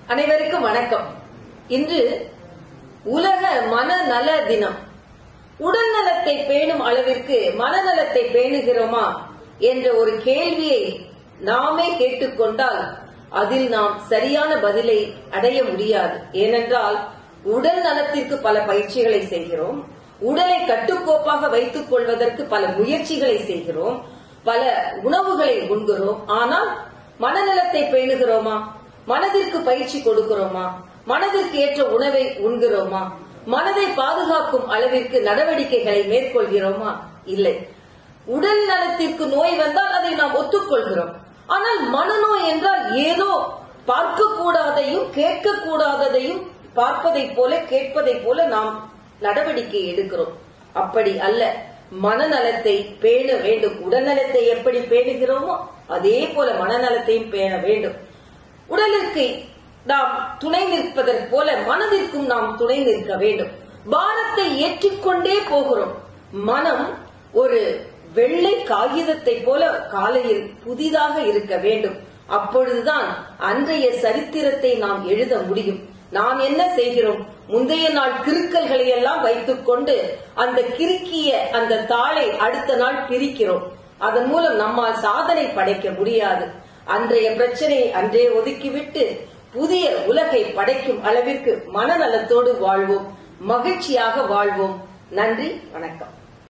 அனைவருக்கும் வணக்கம் இன்று உலக மனநல தினம் உடல் நலத்தை பேணும் அளவிற்கு மனநலத்தை பேணுகிறோமா என்ற ஒரு கேள்வியை நாமே கேட்டுக்கொண்டால் அதில் நாம் சரியான பதிலை அடைய முடியாது ஏனென்றால் உடல் நலத்திற்கு பல பயிற்சிகளை செய்கிறோம் உடலை கட்டுக்கோப்பாக வைத்துக் கொள்வதற்கு பல முயற்சிகளை செய்கிறோம் பல உணவுகளை உண்கிறோம் ஆனால் மனநலத்தை பேணுகிறோமா மனதிற்கு பயிற்சி கொடுக்கிறோமா மனதிற்கு ஏற்ற உணவை உண்கிறோமா மனதை பாதுகாக்கும் அளவிற்கு நடவடிக்கைகளை மேற்கொள்கிறோமா இல்லை உடல் நலத்திற்கு நோய் வந்தால் அதை நாம் ஒத்துக்கொள்கிறோம் ஆனால் மனநோய் என்றால் ஏதோ பார்க்க கூடாதையும் கேட்க கூடாததையும் பார்ப்பதைப் போல கேட்பதைப் போல நாம் நடவடிக்கை எடுக்கிறோம் அப்படி அல்ல மனநலத்தை பேண வேண்டும் உடல்நலத்தை எப்படி பேணுகிறோமோ அதே போல மனநலத்தையும் பேண வேண்டும் உடலிற்கு நாம் துணை நிற்பதற்கு போல மனதிற்கும் நாம் துணை நிற்க வேண்டும் பாரத்தை ஏற்றிக்கொண்டே போகிறோம் மனம் ஒரு வெள்ளை காகிதத்தை போல காலையில் புதிதாக இருக்க வேண்டும் அப்பொழுதுதான் அன்றைய சரித்திரத்தை நாம் எழுத முடியும் நாம் என்ன செய்கிறோம் முந்தைய நாள் கிறுக்கல்களை எல்லாம் வைத்துக் கொண்டு அந்த கிறுக்கிய அந்த தாளை அடுத்த நாள் பிரிக்கிறோம் அதன் மூலம் நம்மால் சாதனை படைக்க முடியாது அன்றைய பிரச்சனையை அன்றே ஒதுக்கிவிட்டு புதிய உலகை படைக்கும் அளவிற்கு மனநலத்தோடு வாழ்வோம் மகிழ்ச்சியாக வாழ்வோம் நன்றி வணக்கம்